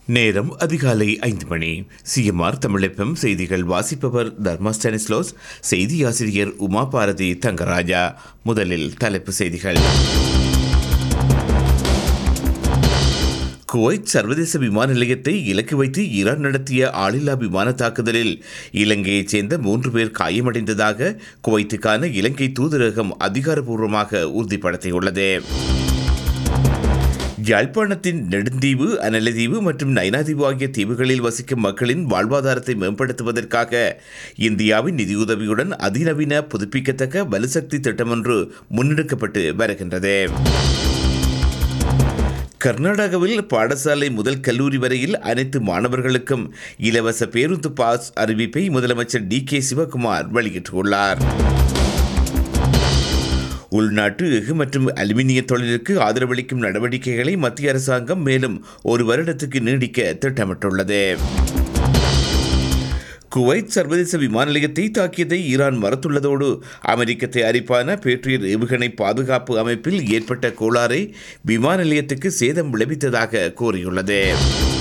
நேரம் அதிகாலை ஐந்து மணி சிஎம்ஆர் தமிழப்பம் செய்திகள் வாசிப்பவர் தர்மா ஸ்டானிஸ்லோஸ் செய்தி ஆசிரியர் உமா பாரதி தங்கராஜா முதலில் தலைப்பு செய்திகள் குவைத் சர்வதேச விமான நிலையத்தை இலக்கு வைத்து ஈரான் நடத்திய ஆளில்லா விமான தாக்குதலில் இலங்கையைச் சேர்ந்த மூன்று பேர் காயமடைந்ததாக குவைத்துக்கான இலங்கை தூதரகம் அதிகாரப்பூர்வமாக உறுதிப்படுத்தியுள்ளது யாழ்ப்பாணத்தின் நெடுந்தீவு அனலதீவு மற்றும் நைனாதீவு ஆகிய தீவுகளில் வசிக்கும் மக்களின் வாழ்வாதாரத்தை மேம்படுத்துவதற்காக இந்தியாவின் நிதியுதவியுடன் அதிநவீன புதுப்பிக்கத்தக்க வலுசக்தி திட்டம் ஒன்று முன்னெடுக்கப்பட்டு வருகின்றது கர்நாடகாவில் பாடசாலை முதல் கல்லூரி வரையில் அனைத்து மாணவர்களுக்கும் இலவச பேருந்து பாஸ் அறிவிப்பை முதலமைச்சர் டி கே சிவகுமார் வெளியிட்டுள்ளார் உள்நாட்டு எஃகு மற்றும் அலுமினிய தொழிலுக்கு ஆதரவளிக்கும் நடவடிக்கைகளை மத்திய அரசாங்கம் மேலும் ஒரு வருடத்துக்கு நீடிக்க திட்டமிட்டுள்ளது குவைத் சர்வதேச விமான நிலையத்தை தாக்கியதை ஈரான் மறுத்துள்ளதோடு அமெரிக்க தயாரிப்பான பேட்ரியர் ஏவுகணை பாதுகாப்பு அமைப்பில் ஏற்பட்ட கோளாறை விமான நிலையத்துக்கு சேதம் விளைவித்ததாக கூறியுள்ளது